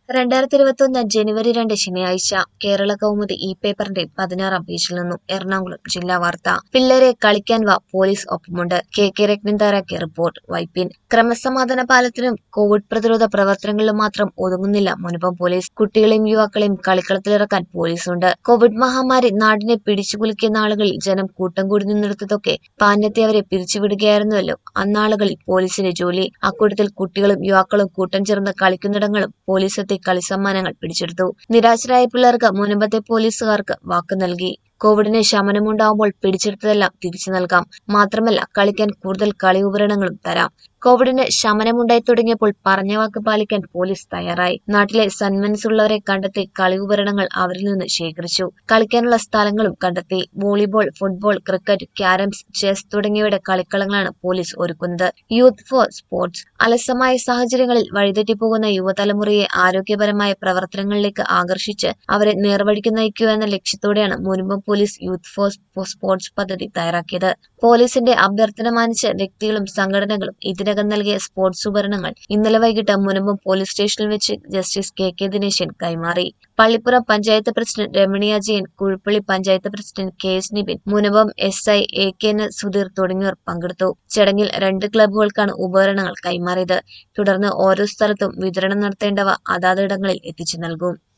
രണ്ടായിരത്തി ഇരുപത്തിയൊന്ന് ജനുവരി രണ്ട് ശനിയാഴ്ച കേരള കൗമുദി ഈ പേപ്പറിന്റെ പതിനാറാം പേജിൽ നിന്നും എറണാകുളം ജില്ലാ വാർത്ത പിള്ളേരെ കളിക്കാൻ വാ പോലീസ് ഒപ്പമുണ്ട് കെ കെ രത്നം തയ്യാറാക്കിയ റിപ്പോർട്ട് വൈപ്പിൻ ക്രമസമാധാന പാലത്തിനും കോവിഡ് പ്രതിരോധ പ്രവർത്തനങ്ങളിലും മാത്രം ഒതുങ്ങുന്നില്ല മുനമ്പം പോലീസ് കുട്ടികളെയും യുവാക്കളെയും കളിക്കളത്തിലിറക്കാൻ പോലീസുണ്ട് കോവിഡ് മഹാമാരി നാടിനെ പിടിച്ചുകുലുക്കിയ നാളുകളിൽ ജനം കൂട്ടം കൂടി നിന്നെടുത്തതൊക്കെ പാഞ്ഞെത്തി അവരെ പിരിച്ചുവിടുകയായിരുന്നുവല്ലോ അന്നാളുകളിൽ പോലീസിന്റെ ജോലി അക്കൂട്ടത്തിൽ കുട്ടികളും യുവാക്കളും കൂട്ടം ചേർന്ന് കളിക്കുന്നിടങ്ങളും പോലീസ് എത്തി കളിസമ്മാനങ്ങൾ പിടിച്ചെടുത്തു നിരാശരായ പിള്ളേർക്ക് മുൻപത്തെ പോലീസുകാർക്ക് വാക്ക് നൽകി കോവിഡിന് ശമനമുണ്ടാവുമ്പോൾ പിടിച്ചെടുത്തതെല്ലാം തിരിച്ചു നൽകാം മാത്രമല്ല കളിക്കാൻ കൂടുതൽ കളി ഉപകരണങ്ങളും തരാം കോവിഡിന് ശമനമുണ്ടായി തുടങ്ങിയപ്പോൾ പറഞ്ഞ വാക്ക് പാലിക്കാൻ പോലീസ് തയ്യാറായി നാട്ടിലെ സന്മനസ്സുള്ളവരെ കണ്ടെത്തി കളി ഉപകരണങ്ങൾ അവരിൽ നിന്ന് ശേഖരിച്ചു കളിക്കാനുള്ള സ്ഥലങ്ങളും കണ്ടെത്തി volleyball football cricket carroms chess തുടങ്ങിയവയുടെ കളിക്കളങ്ങളാണ് പോലീസ് ഒരുക്കുന്നത് യൂത്ത് ഫോർ സ്പോർട്സ് അലസമായ സാഹചര്യങ്ങളിൽ വഴിതെറ്റിപ്പോകുന്ന യുവതലമുറയെ ആരോഗ്യപരമായ പ്രവർത്തനങ്ങളിലേക്ക് ആകർഷിച്ച് അവരെ നേർവഴിക്ക് നയിക്കുക എന്ന ലക്ഷ്യത്തോടെയാണ് മുൻപം പോലീസ് യൂത്ത് ഫോർ സ്പോർട്സ് പദ്ധതി തയ്യാറാക്കിയത് പോലീസിന്റെ അഭ്യർത്ഥന മാനിച്ച വ്യക്തികളും സംഘടനകളും ഇതിനകം നൽകിയ സ്പോർട്സ് ഉപകരണങ്ങൾ ഇന്നലെ വൈകിട്ട് മുനമ്പം പോലീസ് സ്റ്റേഷനിൽ വെച്ച് ജസ്റ്റിസ് കെ കെ ദിനേശൻ കൈമാറി പള്ളിപ്പുറം പഞ്ചായത്ത് പ്രസിഡന്റ് രമണിയ Jayan Kuzhuppilly panchayat president K S Nibin Munambam S I A K N Sudheer തുടങ്ങിയവർ പങ്കെടുത്തു ചടങ്ങിൽ രണ്ട് ക്ലബ്ബുകൾക്കാണ് ഉപകരണങ്ങൾ കൈമാറിയത് തുടർന്ന് ഓരോ സ്ഥലത്തും വിതരണം നടത്തേണ്ടവ അതാതിടങ്ങളിൽ എത്തിച്ചു നൽകും